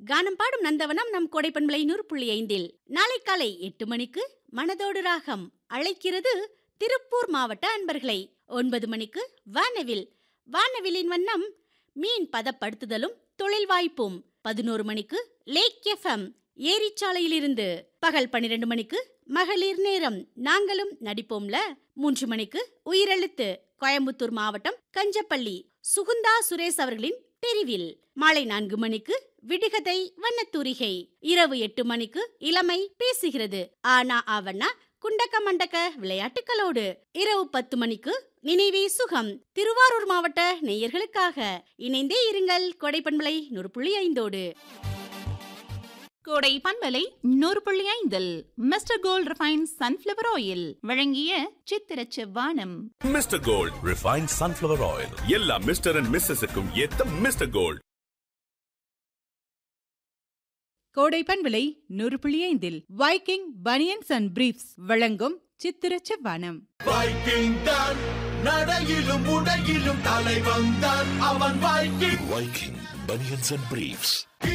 கானம் பாடும் நந்தவனம் நம் கோடைப்பண்பலை நூறு புள்ளி ஐந்தில் நாளை காலை எட்டு மணிக்கு மனதோடு ராகம் அழைக்கிறது திருப்பூர் மாவட்ட அன்பர்களை ஒன்பது மணிக்கு வானவில் வானவிலின் வண்ணம் மீன் பதப்படுத்துதலும் தொழில் வாய்ப்பும் பதினோரு மணிக்கு லேக் எஃப்எம் ஏரிச்சாலையிலிருந்து பகல் பன்னிரண்டு மணிக்கு மகளிர் நேரம் நாங்களும் நடிப்போம்ல மூன்று மணிக்கு உயிரெழுத்து கோயம்புத்தூர் மாவட்டம் கஞ்சப்பள்ளி சுகுந்தா சுரேஷ் அவர்களின் தெரிவில் மாலை நான்கு மணிக்கு விடுகதை வண்ணத்தூரிகை இரவு எட்டு மணிக்கு இளமை பேசுகிறது ஆனா ஆவண்ணா குண்டக்க மண்டக்க விளையாட்டுகளோடு இரவு பத்து மணிக்கு நினைவே சுகம் திருவாரூர் மாவட்ட நேயர்களுக்காக இணைந்தே இருங்கள் கொடைப்பண்பலை நூறு புள்ளி ஐந்தோடு கோடை பண்பலை நூறு புள்ளி ஐந்தில் mister gold refine sunflower oil வழங்கிய சித்திர செவ்வானம் mister gold refine sunflower oil எல்லா மிஸ்டர் அண்ட் மிஸ்ஸஸுக்கும் ஏத்த மிஸ்டர் கோல்ட் கோடை பண்பலை நூறு புள்ளி ஐந்தில் வைக்கிங் பனியன்ஸ் அண்ட் பிரீஃப்ஸ் வழங்கும் சித்திர செவ்வானம் வைக்கிங் தான் நடையிலும் உடையிலும் தலைவன் தான் அவன் Viking Viking banians and briefs